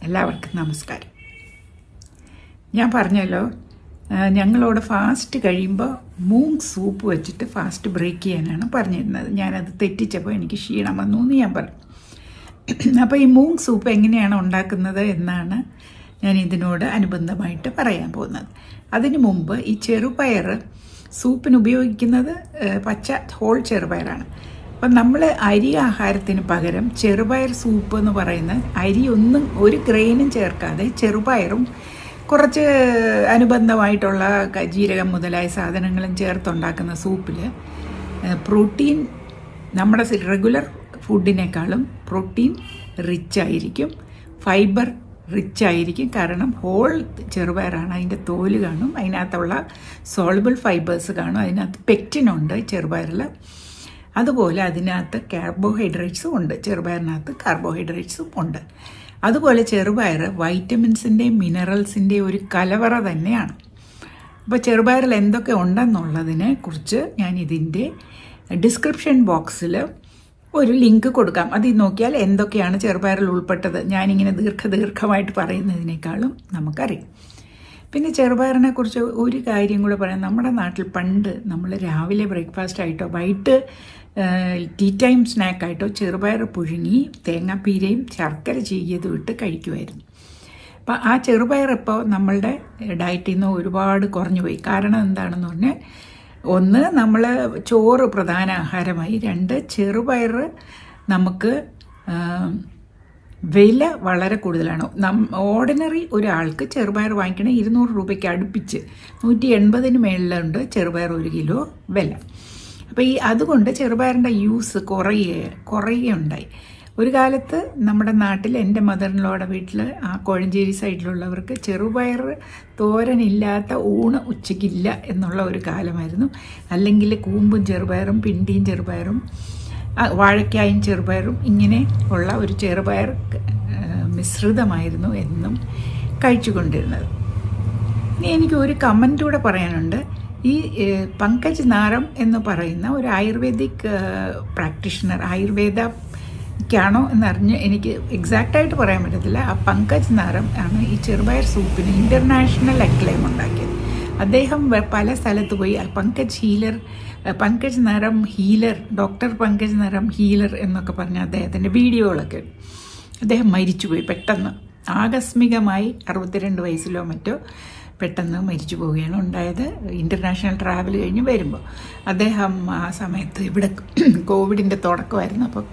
എല്ലാവർക്കും നമസ്കാരം ഞാൻ പറഞ്ഞല്ലോ ആ, ഞങ്ങളോട് ഫാസ്റ്റ് കഴിയുമ്പോൾ മൂങ് സൂപ്പ് വെച്ചിട്ട് ഫാസ്റ്റ് ബ്രേക്ക് ചെയ്യാനാണ് പറഞ്ഞിരുന്നത് ഞാനത് തെറ്റിച്ചപ്പോൾ എനിക്ക് ക്ഷീണം വന്നു എന്ന് ഞാൻ പറഞ്ഞു അപ്പോൾ ഈ മൂങ് സൂപ്പ് എങ്ങനെയാണ് ഉണ്ടാക്കുന്നത് എന്നാണ് ഞാൻ ഇതിനോട് അനുബന്ധമായിട്ട് പറയാൻ പോകുന്നത് അതിനു മുമ്പ് ഈ ചെറുപയർ സൂപ്പിന് ഉപയോഗിക്കുന്നത് ഏ, പച്ച ഹോൾ ചെറുപയറാണ് അപ്പം നമ്മൾ അരി ആഹാരത്തിന് പകരം ചെറുപയർ സൂപ്പ് എന്ന് പറയുന്ന അരി ഒന്നും ഒരു ഗ്രെയിനും ചേർക്കാതെ ചെറുപയറും കുറച്ച് അനുബന്ധമായിട്ടുള്ള ക- ജീരകം മുതലായ സാധനങ്ങളും ചേർത്തുണ്ടാക്കുന്ന സൂപ്പിൽ പ്രോട്ടീൻ നമ്മുടെ റെഗുലർ ഫുഡിനേക്കാളും പ്രോട്ടീൻ റിച്ച് ആയിരിക്കും ഫൈബർ റിച്ച് ആയിരിക്കും കാരണം ഹോൾ ചെറുപയറാണ് അതിൻ്റെ തോല് കാണും അതിനകത്തുള്ള സോളബിൾ ഫൈബേഴ്സ് കാണും അതിനകത്ത് പെക്റ്റിനുണ്ട് ചെറുപയറിൽ അതുപോലെ അതിനകത്ത് കാർബോഹൈഡ്രേറ്റ്സും ഉണ്ട് ചെറുപയറിനകത്ത് കാർബോഹൈഡ്രേറ്റ്സും ഉണ്ട് അതുപോലെ ചെറുപയർ വൈറ്റമിൻസിൻ്റെയും മിനറൽസിൻ്റെയും ഒരു കലവറ തന്നെയാണ് അപ്പോൾ ചെറുപയറിൽ എന്തൊക്കെ ഉണ്ടെന്നുള്ളതിനെ കുറിച്ച് ഞാൻ ഇതിൻ്റെ ഡിസ്ക്രിപ്ഷൻ ബോക്സിൽ ഒരു ലിങ്ക് കൊടുക്കാം അതിൽ നോക്കിയാൽ എന്തൊക്കെയാണ് ചെറുപയറിൽ ഉൾപ്പെട്ടത് ഞാനിങ്ങനെ ദീർഘ ദീർഘമായിട്ട് പറയുന്നതിനേക്കാളും നമുക്കറിയാം പിന്നെ ചെറുപയറിനെ കുറിച്ച് ഒരു കാര്യം കൂടെ പറയാം നമ്മുടെ നാട്ടിൽ പണ്ട് നമ്മൾ രാവിലെ ബ്രേക്ക്ഫാസ്റ്റ് ആയിട്ടോ വൈകിട്ട് ടീ ടൈം സ്നാക്കായിട്ടോ ചെറുപയർ പുഴുങ്ങി തേങ്ങാപ്പീരയും ശർക്കര ചീകിയതും ഇട്ട് കഴിക്കുമായിരുന്നു അപ്പം ആ ചെറുപയർ ഇപ്പോൾ നമ്മളുടെ ഡയറ്റിൽ നിന്ന് ഒരുപാട് കുറഞ്ഞു പോയി കാരണം എന്താണെന്ന് പറഞ്ഞാൽ ഒന്ന് നമ്മൾ ചോറ് പ്രധാന ആഹാരമായി രണ്ട് ചെറുപയർ നമുക്ക് ആം, വില വളരെ കൂടുതലാണ് നം ഓർഡിനറി ഒരാൾക്ക് ചെറുപയർ വാങ്ങിക്കണേ ഇരുന്നൂറ് രൂപയ്ക്ക് അടുപ്പിച്ച് നൂറ്റി എൺപതിന് മേളിലുണ്ട് ചെറുപയർ ഒരു കിലോ വില അപ്പോൾ ഈ അതുകൊണ്ട് ചെറുപയറിൻ്റെ യൂസ് കുറയുക കുറയുകയുണ്ടായി ഒരു കാലത്ത് നമ്മുടെ നാട്ടിൽ എൻ്റെ മദറിനോടെ വീട്ടിൽ ആ കോഴഞ്ചേരി സൈഡിലുള്ളവർക്ക് ചെറുപയർ തോരനില്ലാത്ത ഊണ് ഉച്ചയ്ക്കില്ല എന്നുള്ള ഒരു കാലമായിരുന്നു അല്ലെങ്കിൽ കൂമ്പും ചെറുപയറും പിണ്ടിയും ചെറുപയറും ആ, വാഴക്കായും ചെറുപയറും ഇങ്ങനെ ഉള്ള ഒരു ചെറുപയർ ആ, മിശ്രിതമായിരുന്നു എന്നും കഴിച്ചുകൊണ്ടിരുന്നത് ഇനി എനിക്ക് ഒരു കമൻ്റ് കൂടെ പറയാനുണ്ട് ഈ ഏഹ്, പങ്കജ് നാരം എന്ന് പറയുന്ന ഒരു ആയുർവേദിക് പ്രാക്ടീഷണർ ആയുർവേദക്കാണോ എന്നറിഞ്ഞ് എനിക്ക് എക്സാക്റ്റായിട്ട് പറയാൻ പറ്റത്തില്ല ആ പങ്കജ് നാരം ആണ് ഈ ചെറുപയർ സൂപ്പിന് ഇൻ്റർനാഷണൽ അക്ലെയിം ഉണ്ടാക്കിയത് അദ്ദേഹം വെ- പല സ്ഥലത്ത് പോയി ആ പങ്കജ് ഹീലർ ആ, Pankaj Naram healer doctor Pankaj Naram healer എന്നൊക്കെ പറഞ്ഞ അദ്ദേഹത്തിൻ്റെ വീഡിയോകളൊക്കെ ഉണ്ട്. അദ്ദേഹം മരിച്ചുപോയി പെട്ടെന്ന് ആകസ്മികമായി അറുപത്തിരണ്ട് വയസ്സിലോ മറ്റോ പെട്ടെന്ന് മരിച്ചു പോവുകയാണ് ഉണ്ടായത് ഇൻ്റർനാഷണൽ ട്രാവൽ കഴിഞ്ഞ് വരുമ്പോൾ അദ്ദേഹം ആ സമയത്ത് ഇവിടെ കോവിഡിൻ്റെ തുടക്കമായിരുന്നു അപ്പോൾ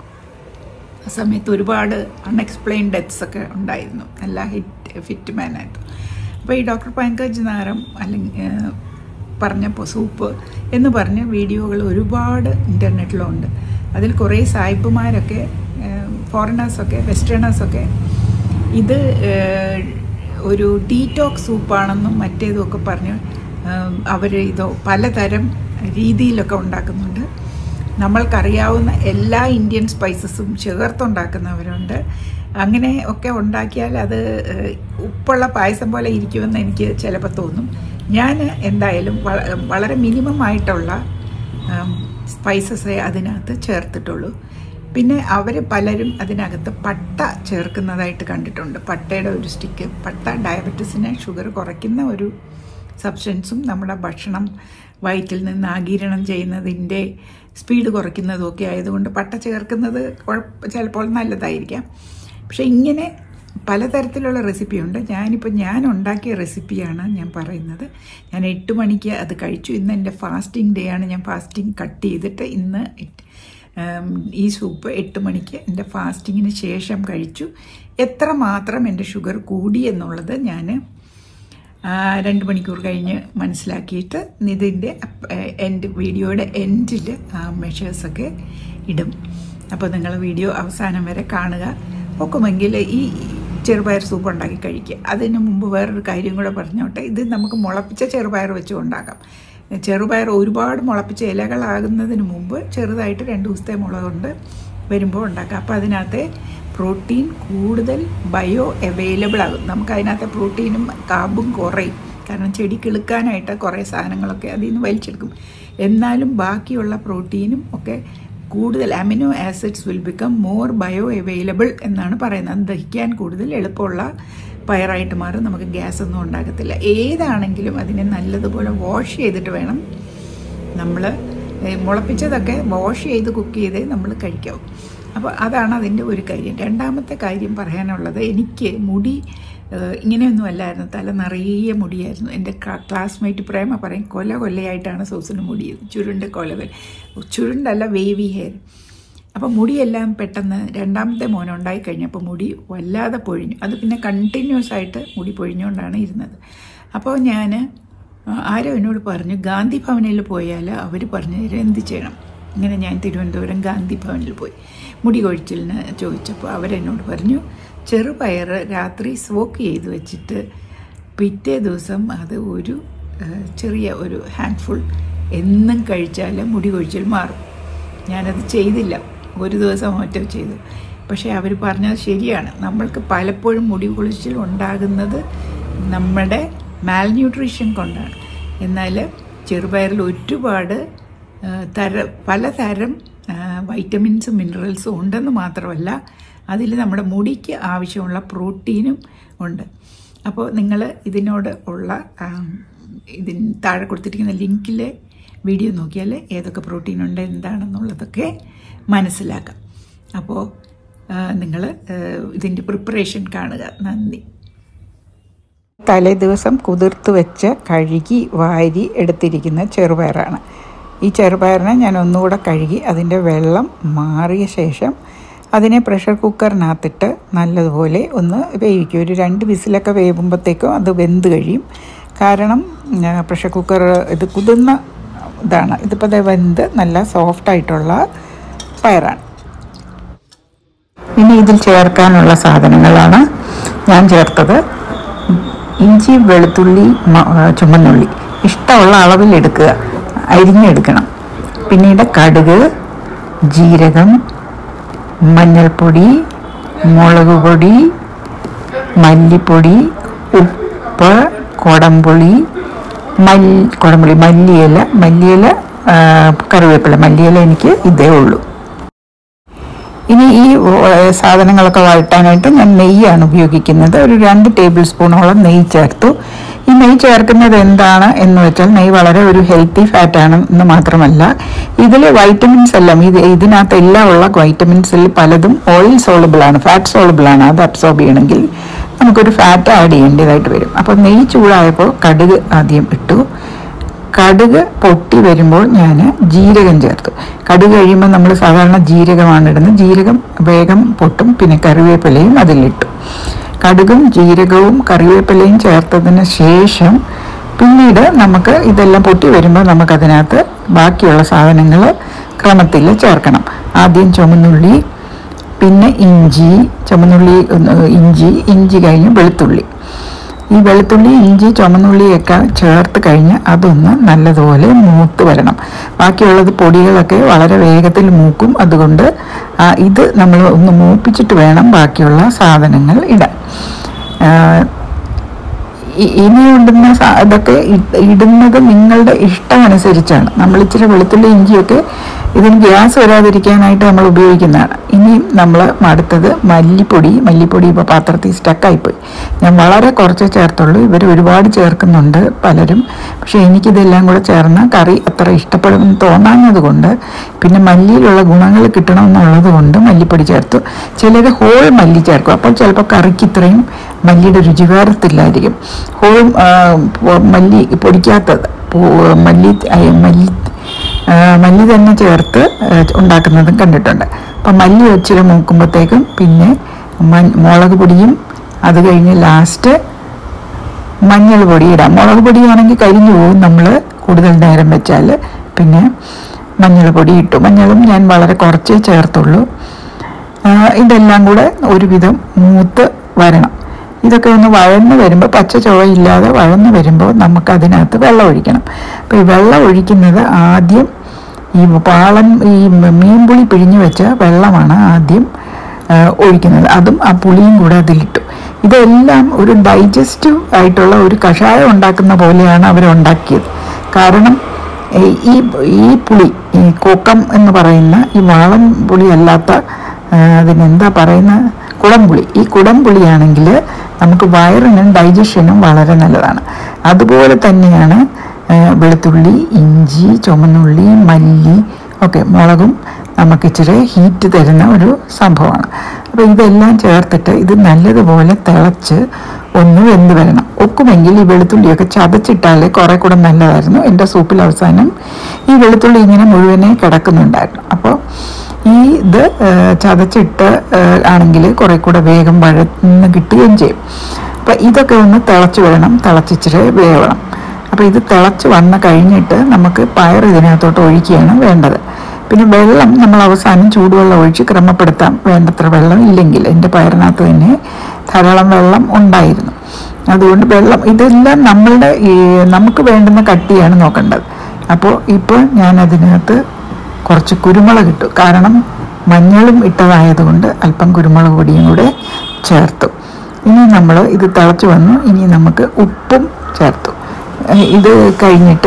ആ സമയത്ത് ഒരുപാട് അൺഎക്സ്പ്ലെയിൻ ഡെത്ത്സ് ഒക്കെ ഉണ്ടായിരുന്നു എല്ലാ ഹിറ്റ് ഫിറ്റ് മാനായിട്ട് അപ്പോൾ ഈ ഡോക്ടർ പങ്കജ് നാരം അല്ലെങ്കിൽ പറഞ്ഞപ്പോൾ സൂപ്പ് എന്ന് പറഞ്ഞ വീഡിയോകൾ ഒരുപാട് ഇൻ്റർനെറ്റിലുണ്ട് അതിൽ കുറേ സായിപ്പുമാരൊക്കെ ഫോറിനേഴ്സൊക്കെ വെസ്റ്റേണേഴ്സൊക്കെ ഇത് ഏഹ്, ഒരു ഡീറ്റോക്സ് സൂപ്പാണെന്നും മറ്റേതും ഒക്കെ പറഞ്ഞ് അവർ ഇത് പലതരം രീതിയിലൊക്കെ ഉണ്ടാക്കുന്നുണ്ട് നമ്മൾക്കറിയാവുന്ന എല്ലാ ഇന്ത്യൻ സ്പൈസസും ചേർത്തുണ്ടാക്കുന്നവരുണ്ട് അങ്ങനെ ഒക്കെ ഉണ്ടാക്കിയാൽ അത് ഏഹ്, ഉപ്പുള്ള പായസം പോലെ ഇരിക്കുമെന്ന് എനിക്ക് ചിലപ്പോൾ തോന്നും ഞാൻ എന്തായാലും വള- വളരെ മിനിമം ആയിട്ടുള്ള സ്പൈസസേ അതിനകത്ത് ചേർത്തിട്ടുള്ളൂ പിന്നെ അവർ പലരും അതിനകത്ത് പട്ട ചേർക്കുന്നതായിട്ട് കണ്ടിട്ടുണ്ട് പട്ടയുടെ ഒരു സ്റ്റിക്ക് പട്ട ഡയബറ്റീസിനെ ഷുഗർ കുറയ്ക്കുന്ന ഒരു സബ്സ്റ്റൻസും നമ്മുടെ ഭക്ഷണം വയറ്റിൽ നിന്ന് ആഗീരണം ചെയ്യുന്നതിൻ്റെ സ്പീഡ് കുറയ്ക്കുന്നതും ഒക്കെ ആയതുകൊണ്ട് പട്ട ചേർക്കുന്നത് കുഴപ്പ ചിലപ്പോൾ നല്ലതായിരിക്കാം പക്ഷെ ഇങ്ങനെ പലതരത്തിലുള്ള റെസിപ്പിയുണ്ട് ഞാനിപ്പോൾ ഞാൻ ഉണ്ടാക്കിയ റെസിപ്പിയാണ് ഞാൻ പറയുന്നത് ഞാൻ എട്ട് മണിക്ക് അത് കഴിച്ചു ഇന്ന് എൻ്റെ ഫാസ്റ്റിംഗ് ഡേ ആണ് ഞാൻ ഫാസ്റ്റിംഗ് കട്ട് ചെയ്തിട്ട് ഇന്ന് it- ഉം, ഈ സൂപ്പ് എട്ട് മണിക്ക് എൻ്റെ ഫാസ്റ്റിങ്ങിന് ശേഷം കഴിച്ചു എത്ര മാത്രം എൻ്റെ ഷുഗർ കൂടി എന്നുള്ളത് ഞാൻ രണ്ട് മണിക്കൂർ കഴിഞ്ഞ് മനസ്സിലാക്കിയിട്ട് ഇതിൻ്റെ എൻ്റെ വീഡിയോയുടെ എൻഡിൽ ആ മെഷേഴ്സൊക്കെ ഇടും അപ്പോൾ നിങ്ങൾ വീഡിയോ അവസാനം വരെ കാണുക ഒക്കുമെങ്കിൽ ഈ ചെറുപയർ സൂപ്പ് ഉണ്ടാക്കി കഴിക്കുക അതിന് മുമ്പ് വേറൊരു കാര്യം കൂടെ പറഞ്ഞോട്ടെ ഇത് നമുക്ക് മുളപ്പിച്ച ചെറുപയർ വെച്ച് ഉണ്ടാക്കാം ചെറുപയർ ഒരുപാട് മുളപ്പിച്ച ഇലകളാകുന്നതിന് മുമ്പ് ചെറുതായിട്ട് രണ്ട് ദിവസത്തെ മുളക് കൊണ്ട് വരുമ്പോൾ ഉണ്ടാക്കാം അപ്പോൾ അതിനകത്തെ പ്രോട്ടീൻ കൂടുതൽ ബയോ അവൈലബിൾ ആകും നമുക്ക് അതിനകത്തെ പ്രോട്ടീനും കാർബും കുറയും കാരണം ചെടി കിളുക്കാനായിട്ട് കുറേ സാധനങ്ങളൊക്കെ അതിൽ നിന്ന് വലിച്ചെടുക്കും എന്നാലും ബാക്കിയുള്ള പ്രോട്ടീനും ഒക്കെ കൂടുതൽ amino acids will become more bioavailable എന്നാണ് പറയുന്നത് അത് ദഹിക്കാൻ കൂടുതൽ എളുപ്പമുള്ള പയറായിട്ട് മാറും നമുക്ക് ഗ്യാസ് ഒന്നും ഉണ്ടാകത്തില്ല ഏതാണെങ്കിലും അതിനെ നല്ലതുപോലെ വാഷ് ചെയ്തിട്ട് വേണം നമ്മൾ മുളപ്പിച്ചതൊക്കെ വാഷ് ചെയ്ത് കുക്ക് ചെയ്തേ നമ്മൾ കഴിക്കാവൂ അപ്പോൾ അതാണ് അതിൻ്റെ ഒരു കാര്യം രണ്ടാമത്തെ കാര്യം പറയാനുള്ളത് എനിക്ക് മുടി ഏഹ്, ഇങ്ങനെയൊന്നും അല്ലായിരുന്നു തല നിറയെ മുടിയായിരുന്നു എൻ്റെ ക്ലാസ്മേറ്റ് പ്രേമ പറയും കൊല കൊല്ലയായിട്ടാണ് സോസിന് മുടിയത് ചുരുണ്ട് കൊല കൊല ചുരുണ്ടല്ല വേവി ഹെയർ അപ്പോൾ മുടിയെല്ലാം പെട്ടെന്ന് രണ്ടാമത്തെ മോനുണ്ടായി കഴിഞ്ഞപ്പോൾ മുടി വല്ലാതെ പൊഴിഞ്ഞു അത് പിന്നെ കണ്ടിന്യൂസ് ആയിട്ട് മുടി പൊഴിഞ്ഞുകൊണ്ടാണ് ഇരുന്നത് അപ്പോൾ ഞാൻ ആരോ എന്നോട് പറഞ്ഞു ഗാന്ധി ഭവനിൽ പോയാൽ അവർ പറഞ്ഞു തരും എന്ത് ചെയ്യണം ഇങ്ങനെ ഞാൻ തിരുവനന്തപുരം ഗാന്ധി ഭവനിൽ പോയി മുടി കൊഴിച്ചിലിന് ചോദിച്ചപ്പോൾ അവരെന്നോട് പറഞ്ഞു ചെറുപയർ രാത്രി സോക്ക് ചെയ്ത് വെച്ചിട്ട് പിറ്റേ ദിവസം അത് ഒരു ആ, ചെറിയ ഒരു ഹാൻഡ്ഫുൾ എന്നും കഴിച്ചാൽ മുടി കൊഴിച്ചിൽ മാറും ഞാനത് ചെയ്തില്ല ഒരു ദിവസം മറ്റോ ചെയ്തു പക്ഷേ അവർ പറഞ്ഞത് ശരിയാണ് നമ്മൾക്ക് പലപ്പോഴും മുടി കൊഴിച്ചിൽ ഉണ്ടാകുന്നത് നമ്മുടെ മാൽന്യൂട്രീഷൻ കൊണ്ടാണ് എന്നാൽ ചെറുപയറിൽ ഒരുപാട് ആ, തര പലതരം ആ, വൈറ്റമിൻസും മിനറൽസും ഉണ്ടെന്ന് മാത്രമല്ല അതിൽ നമ്മുടെ മുടിക്ക് ആവശ്യമുള്ള പ്രോട്ടീനും ഉണ്ട് അപ്പോൾ നിങ്ങൾ ഇതിനോട് ഉള്ള ആ, ഇതിന് താഴെ കൊടുത്തിരിക്കുന്ന ലിങ്കിൽ വീഡിയോ നോക്കിയാൽ ഏതൊക്കെ പ്രോട്ടീൻ ഉണ്ട് എന്താണെന്നുള്ളതൊക്കെ മനസ്സിലാക്കാം അപ്പോൾ നിങ്ങൾ ഇതിൻ്റെ പ്രിപ്പറേഷൻ കാണുക നന്ദി തലേ ദിവസം കുതിർത്ത് വെച്ച് കഴുകി വാരി എടുത്തിരിക്കുന്ന ചെറുപയറാണ് ഈ ചെറുപയറിനെ ഞാൻ ഒന്നുകൂടെ കഴുകി അതിൻ്റെ വെള്ളം മാറിയ ശേഷം അതിനെ പ്രഷർ കുക്കറിനകത്തിട്ട് നല്ലതുപോലെ ഒന്ന് വേവിക്കും ഒരു രണ്ട് വിസിലൊക്കെ വേവുമ്പോഴത്തേക്കും അത് വെന്ത് കഴിയും കാരണം ആ, പ്രഷർ കുക്കർ ഇത് കുതിർന്ന ഇതാണ് ഇതിപ്പോൾ ദേ വെന്ത് നല്ല സോഫ്റ്റായിട്ടുള്ള പയറാണ് ഇനി ഇതിൽ ചേർക്കാനുള്ള സാധനങ്ങളാണ് ഞാൻ ചേർത്തത് ഇഞ്ചി വെളുത്തുള്ളി മ- ആ, ചുമന്നുള്ളി ഇഷ്ടമുള്ള അളവിൽ എടുക്കുക അരിഞ്ഞെടുക്കണം പിന്നീട് കടുക് ജീരകം മഞ്ഞൾപ്പൊടി മുളക് പൊടി മല്ലിപ്പൊടി ഉപ്പ് കുടംപുളി മല്ലി കുടംപുളി മല്ലിയില മല്ലിയില ആ, കറിവേപ്പില മല്ലിയില എനിക്ക് ഇതേ ഉള്ളൂ ഇനി ഈ ഏഹ്, സാധനങ്ങളൊക്കെ വഴട്ടാനായിട്ട് ഞാൻ നെയ്യാണ് ഉപയോഗിക്കുന്നത് ഒരു രണ്ട് ടേബിൾ സ്പൂണോളം നെയ്യ് ചേർത്തു ഈ നെയ്യ് ചേർക്കുന്നത് എന്താണ് എന്ന് വെച്ചാൽ നെയ്യ് വളരെ ഒരു ഹെൽത്തി ഫാറ്റ് ആണ് എന്ന് മാത്രമല്ല ഇതിൽ വൈറ്റമിൻസ് എല്ലാം ഇത് ഇതിനകത്ത് എല്ലാം ഉള്ള വൈറ്റമിൻസിൽ പലതും ഓയിൽ സോളബിൾ ആണ് ഫാറ്റ് സോളബിൾ ആണ് അത് അബ്സോർബ് ചെയ്യണമെങ്കിൽ നമുക്കൊരു ഫാറ്റ് ആഡ് ചെയ്യേണ്ടതായിട്ട് വരും അപ്പോൾ നെയ്യ് ചൂടായപ്പോൾ കടുക് ആദ്യം ഇട്ടു കടുക് പൊട്ടി വരുമ്പോൾ ഞാൻ ജീരകം ചേർത്തു കടുക് കഴിയുമ്പോൾ നമ്മൾ സാധാരണ ജീരകമാണ് ഇടുന്നത് ജീരകം വേഗം പൊട്ടും പിന്നെ കറിവേപ്പിലയും അതിലിട്ടു കടുകും ജീരകവും കറിവേപ്പിലയും ചേർത്തതിന് ശേഷം പിന്നീട് നമുക്ക് ഇതെല്ലാം പൊട്ടി വരുമ്പോൾ നമുക്കതിനകത്ത് ബാക്കിയുള്ള സാധനങ്ങൾ ക്രമത്തിൽ ചേർക്കണം ആദ്യം ചുമന്നുള്ളി പിന്നെ ഇഞ്ചി ചുമന്നുള്ളി ഒന്ന് ഇഞ്ചി ഇഞ്ചി കഴിഞ്ഞ് വെളുത്തുള്ളി ഈ വെളുത്തുള്ളി ഇഞ്ചി ചുമന്നുള്ളിയൊക്കെ ചേർത്ത് കഴിഞ്ഞ് അതൊന്ന് നല്ലതുപോലെ മൂത്ത് വരണം ബാക്കിയുള്ളത് പൊടികളൊക്കെ വളരെ വേഗത്തിൽ മൂക്കും അതുകൊണ്ട് ആ, ഇത് നമ്മൾ ഒന്ന് മൂപ്പിച്ചിട്ട് വേണം ബാക്കിയുള്ള സാധനങ്ങൾ ഇടാൻ ആ, ഇ- ഇനി ഇടുന്ന സാ- ഇതൊക്കെ ഇ- ഇടുന്നത് നിങ്ങളുടെ ഇഷ്ടമനുസരിച്ചാണ് നമ്മൾ ഇച്ചിരി വെളുത്തുള്ളി ഇഞ്ചിയൊക്കെ ഇതിന് ഗ്യാസ് വരാതിരിക്കാനായിട്ട് നമ്മൾ ഉപയോഗിക്കുന്നതാണ് ഇനിയും നമ്മൾ അടുത്തത് മല്ലിപ്പൊടി മല്ലിപ്പൊടി ഇപ്പോൾ പാത്രത്തിൽ സ്റ്റക്കായിപ്പോയി ഞാൻ വളരെ കുറച്ചേ ചേർത്തുള്ളൂ ഇവർ ഒരുപാട് ചേർക്കുന്നുണ്ട് പലരും പക്ഷേ എനിക്കിതെല്ലാം കൂടെ ചേർന്ന് കറി അത്ര ഇഷ്ടപ്പെടുമെന്ന് തോന്നാഞ്ഞത് കൊണ്ട് പിന്നെ മല്ലിയിലുള്ള ഗുണങ്ങൾ കിട്ടണമെന്നുള്ളത് കൊണ്ട് മല്ലിപ്പൊടി ചേർത്തു ചിലർ ഹോൾ മല്ലി ചേർക്കും അപ്പോൾ ചിലപ്പോൾ കറിക്ക് ഇത്രയും മല്ലിയുടെ രുചി വേർത്തില്ലായിരിക്കും ഹോൾ ആ, പൊ- മല്ലി പൊടിക്കാത്തത് പോ- മല്ലി ആ, മല്ലി ആ, മല്ലി തന്നെ ചേർത്ത് ആ, ഉണ്ടാക്കുന്നതും കണ്ടിട്ടുണ്ട് അപ്പം മല്ലി ഇച്ചിരി മൂക്കുമ്പോഴത്തേക്കും പിന്നെ മ- മുളക് പൊടിയും അത് കഴിഞ്ഞ് ലാസ്റ്റ് മഞ്ഞൾ പൊടി ഇടാം മുളക് പൊടിയാണെങ്കിൽ കരിഞ്ഞു പോകും നമ്മൾ കൂടുതൽ നേരം വെച്ചാൽ പിന്നെ മഞ്ഞൾ പൊടി ഇട്ടു മഞ്ഞളും ഞാൻ വളരെ കുറച്ചേ ചേർത്തുള്ളൂ ആ, ഇതെല്ലാം കൂടെ ഒരുവിധം മൂത്ത് വരണം ഇതൊക്കെ ഒന്ന് വഴന്ന് വരുമ്പോൾ പച്ച ചുവയില്ലാതെ വഴന്ന് വരുമ്പോൾ നമുക്ക് അതിനകത്ത് വെള്ളം ഒഴിക്കണം അപ്പോൾ ഈ വെള്ളം ഒഴിക്കുന്നത് ആദ്യം ഈ പാളൻ ഈ മീൻപുളി പിഴിഞ്ഞു വെച്ച വെള്ളമാണ് ആദ്യം ആ, ഒഴിക്കുന്നത് അതും ആ പുളിയും കൂടെ അതിലിട്ടു ഇതെല്ലാം ഒരു ഡൈജസ്റ്റീവ് ആയിട്ടുള്ള ഒരു കഷായം ഉണ്ടാക്കുന്ന പോലെയാണ് അവർ ഉണ്ടാക്കിയത് കാരണം ഈ- ഈ ഈ പുളി ഈ കൂക്കം എന്ന് പറയുന്ന ഈ വാളം പുളി അല്ലാത്ത ആ, അതിനെന്താ പറയുന്ന കുടംപുളി ഈ കുടംപുളിയാണെങ്കിൽ നമുക്ക് വയറിനും ഡൈജഷനും വളരെ നല്ലതാണ് അതുപോലെ തന്നെയാണ് ആ, വെളുത്തുള്ളി ഇഞ്ചി ചുമന്നുള്ളി മല്ലി ഒക്കെ മുളകും നമുക്ക് ഇച്ചിരി ഹീറ്റ് തരുന്ന ഒരു സംഭവമാണ് അപ്പോൾ ഇതെല്ലാം ചേർത്തിട്ട് ഇത് നല്ലതുപോലെ തിളച്ച് ഒന്ന് വെന്ത് വരണം ഒക്കുമെങ്കിൽ ഈ വെളുത്തുള്ളിയൊക്കെ ചതച്ചിട്ടാലേ കുറെ കൂടെ നല്ലതായിരുന്നു എൻ്റെ സൂപ്പിൽ അവസാനം ഈ വെളുത്തുള്ളി ഇങ്ങനെ മുഴുവനെ കിടക്കുന്നുണ്ടായിരുന്നു അപ്പോൾ ഈ ഇത് ആ, ചതച്ചിട്ട് ആണെങ്കിൽ കുറെ കൂടെ വേഗം വഴന്ന് കിട്ടുകയും ചെയ്യും അപ്പം ഇതൊക്കെ ഒന്ന് തിളച്ച് വരണം തിളച്ചിച്ചിരി വേവണം അപ്പോൾ ഇത് തിളച്ച് വന്ന് കഴിഞ്ഞിട്ട് നമുക്ക് പയർ ഇതിനകത്തോട്ട് ഒഴിക്കുകയാണ് വേണ്ടത് പിന്നെ വെള്ളം നമ്മൾ അവസാനം ചൂടുവെള്ളം ഒഴിച്ച് ക്രമപ്പെടുത്താം വേണ്ടത്ര വെള്ളം ഇല്ലെങ്കിൽ എൻ്റെ പയറിനകത്ത് തന്നെ ധാരാളം വെള്ളം ഉണ്ടായിരുന്നു അതുകൊണ്ട് വെള്ളം ഇതെല്ലാം നമ്മളുടെ ഈ നമുക്ക് വേണ്ടുന്ന കട്ടിയാണ് നോക്കേണ്ടത് അപ്പോൾ ഇപ്പോൾ ഞാൻ അതിനകത്ത് കുറച്ച് കുരുമുളക് ഇട്ടു കാരണം മഞ്ഞളും ഇട്ടതായതുകൊണ്ട് അല്പം കുരുമുളക് പൊടിയും കൂടെ ചേർത്തു ഇനി നമ്മൾ ഇത് തിളച്ച് വന്നു ഇനി നമുക്ക് ഉപ്പും ചേർത്തു ഏഹ് ഇത് കഴിഞ്ഞിട്ട്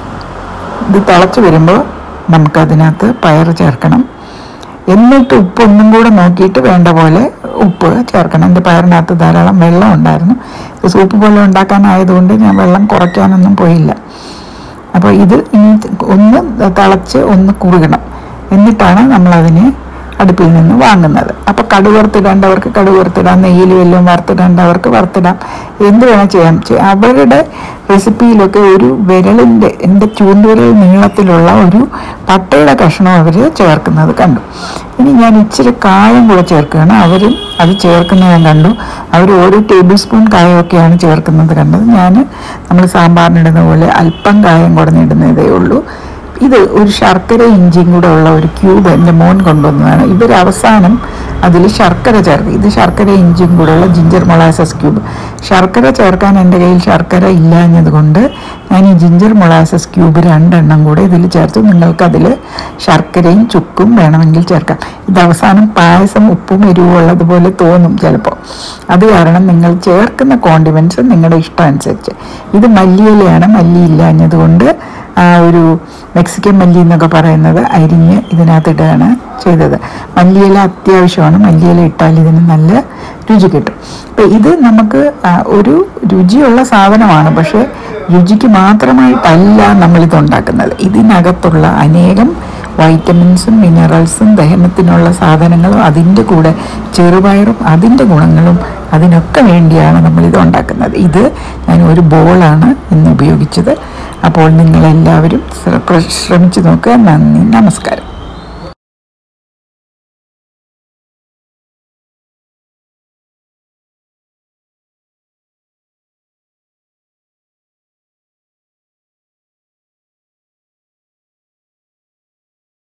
ഇത് തിളച്ച് വരുമ്പോൾ നമുക്കതിനകത്ത് പയർ ചേർക്കണം എന്നിട്ട് ഉപ്പ് ഒന്നും കൂടെ നോക്കിയിട്ട് വേണ്ട പോലെ ഉപ്പ് ചേർക്കണം എൻ്റെ പയറിനകത്ത് ധാരാളം വെള്ളം ഉണ്ടായിരുന്നു ഇത് സൂപ്പ് പോലെ ഉണ്ടാക്കാനായതുകൊണ്ട് ഞാൻ വെള്ളം കുറയ്ക്കാനൊന്നും പോയില്ല അപ്പോൾ ഇത് ഇനി ഒന്ന് തിളച്ച് ഒന്ന് കുറുകണം എന്നിട്ടാണ് നമ്മളതിനെ അടുപ്പിൽ നിന്ന് വാങ്ങുന്നത് അപ്പോൾ കടുക് വറുത്തിടേണ്ടവർക്ക് കടുക് വറുത്തിടാം നെയ്യിൽ വല്ലതും വറുത്തിടേണ്ടവർക്ക് വറുത്തിടാം എന്ത് വേണം ചെയ്യാം ചെ- അവരുടെ റെസിപ്പിയിലൊക്കെ ഒരു വിരലിൻ്റെ എൻ്റെ ചൂണ്ടുവിരൽ നീളത്തിലുള്ള ഒരു പട്ടയുടെ കഷ്ണം അവർ ചേർക്കുന്നത് കണ്ടു ഇനി ഞാൻ ഇച്ചിരി കായം കൂടെ ചേർക്കുകയാണ് അവരും അത് ചേർക്കുന്നത് ഞാൻ കണ്ടു അവർ ഒരു ടേബിൾ സ്പൂൺ കായമൊക്കെയാണ് ചേർക്കുന്നത് കണ്ടത് ഞാൻ നമ്മൾ സാമ്പാറിനിടുന്ന പോലെ അല്പം കായം കൂടെ ഇടുന്നതേ ഉള്ളൂ ഇത് ഒരു ശർക്കര ഇഞ്ചിയും കൂടെ ഉള്ള ഒരു ക്യൂബ് എൻ്റെ മോൻ കൊണ്ടുവന്നതാണ് ഇവർ അവസാനം അതിൽ ശർക്കര ചേർക്കും ഇത് ശർക്കര ഇഞ്ചിയും കൂടെ ഉള്ള ജിഞ്ചർ മൊളാസസ് ക്യൂബ് ശർക്കര ചേർക്കാൻ എൻ്റെ കയ്യിൽ ശർക്കര ഇല്ലാഞ്ഞത് കൊണ്ട് ഞാൻ ഈ ജിഞ്ചർ മൊളാസസ് ക്യൂബ് രണ്ടെണ്ണം കൂടെ ഇതിൽ ചേർത്തു നിങ്ങൾക്കതിൽ ശർക്കരയും ചുക്കും വേണമെങ്കിൽ ചേർക്കാം ഇത് അവസാനം പായസം ഉപ്പും എരിവും ഉള്ളതുപോലെ തോന്നും ചിലപ്പോൾ അത് കാരണം നിങ്ങൾ ചേർക്കുന്ന കോണ്ടിമെൻറ്റ്സ് നിങ്ങളുടെ ഇഷ്ടം അനുസരിച്ച് ഇത് മല്ലിയിലയാണ് മല്ലി ഇല്ലാഞ്ഞത് കൊണ്ട് ആ ഒരു മെക്സിക്കൻ മല്ലി എന്നൊക്കെ പറയുന്നത് അരിഞ്ഞ് ഇതിനകത്തിട്ടാണ് ചെയ്തത് മല്ലിയില അത്യാവശ്യമാണ് മല്ലിയില ഇട്ടാൽ ഇതിന് നല്ല രുചി കിട്ടും അപ്പം ഇത് നമുക്ക് ആ, ഒരു രുചിയുള്ള സാധനമാണ് പക്ഷേ രുചിക്ക് മാത്രമായിട്ടല്ല നമ്മളിത് ഉണ്ടാക്കുന്നത് ഇതിനകത്തുള്ള അനേകം വൈറ്റമിൻസും മിനറൽസും ദഹനത്തിനുള്ള സാധനങ്ങളും അതിൻ്റെ കൂടെ ചെറുപയറും അതിൻ്റെ ഗുണങ്ങളും അതിനൊക്കെ വേണ്ടിയാണ് നമ്മളിത് ഉണ്ടാക്കുന്നത് ഇത് ഞാൻ ഒരു ബോളാണ് ഇന്ന് ഉപയോഗിച്ചത് അപ്പോൾ നിങ്ങളെല്ലാവരും ശ്ര- ശ്രമിച്ചു നോക്കുക നന്ദി നമസ്കാരം